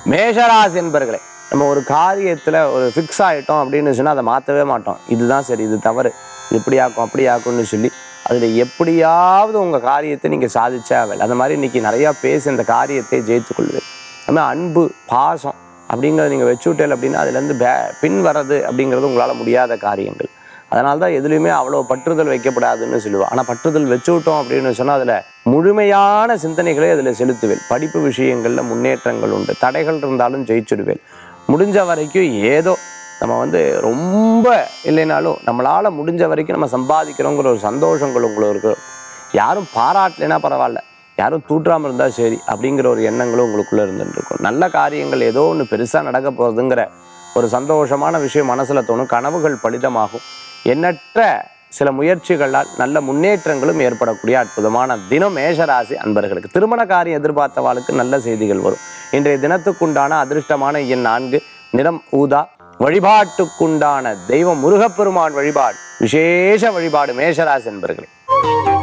மேஷராசி என்பர்களே நம்ம ஒரு காரியத்தில் ஒரு ஃபிக்ஸ் ஆகிட்டோம் அப்படின்னு சொன்னால் அதை மாற்றவே மாட்டோம் இதுதான் சரி இது தவறு இது இப்படி ஆக்கும் அப்படி ஆக்கும்னு சொல்லி அதில் எப்படியாவது உங்கள் காரியத்தை நீங்கள் சாதிச்சே ஆகல அந்த மாதிரி இன்னைக்கு நிறையா பேசி இந்த காரியத்தை ஜெயித்து கொள்வேன் அதுமாதிரி அன்பு பாசம் அப்படிங்கிறத நீங்கள் வச்சு விட்டேல் அப்படின்னா அதுலேருந்து பே பின் வர்றது அப்படிங்கிறது உங்களால் முடியாத காரியங்கள் அதனால தான் எதுலேயுமே அவ்வளோ பற்றுதல் வைக்கப்படாதுன்னு சொல்லுவாள் ஆனால் பற்றுதல் வச்சு விட்டோம் அப்படின்னு சொன்னால் அதில் முழுமையான சிந்தனைகளை அதில் செலுத்துவேன் படிப்பு விஷயங்களில் முன்னேற்றங்கள் உண்டு தடைகள் இருந்தாலும் ஜெயிச்சுடுவேன் முடிஞ்ச வரைக்கும் ஏதோ நம்ம வந்து ரொம்ப இல்லைனாலும் நம்மளால் முடிஞ்ச வரைக்கும் நம்ம சம்பாதிக்கிறோங்கிற ஒரு சந்தோஷங்கள் உங்களுக்கு யாரும் பாராட்டலைன்னா பரவாயில்ல யாரும் தூற்றாமல் இருந்தால் சரி அப்படிங்கிற ஒரு எண்ணங்களும் உங்களுக்குள்ளே இருந்துருக்கும் நல்ல காரியங்கள் ஏதோ ஒன்று பெருசாக நடக்க போகிறதுங்கிற ஒரு சந்தோஷமான விஷயம் மனசில் தோணும் கனவுகள் பலிதமாகும் எண்ணற்ற சில முயற்சிகளால் நல்ல முன்னேற்றங்களும் ஏற்படக்கூடிய அற்புதமான தினம் மேஷராசி அன்பர்களுக்கு திருமண காரியம் எதிர்பார்த்தவாளுக்கு நல்ல செய்திகள் வரும் இன்றைய தினத்துக்குண்டான அதிர்ஷ்டமான எண் நான்கு நிறம் ஊதா வழிபாட்டுக்குண்டான தெய்வம் முருகப்பெருமான் வழிபாடு விசேஷ வழிபாடு மேஷராசி என்பர்களே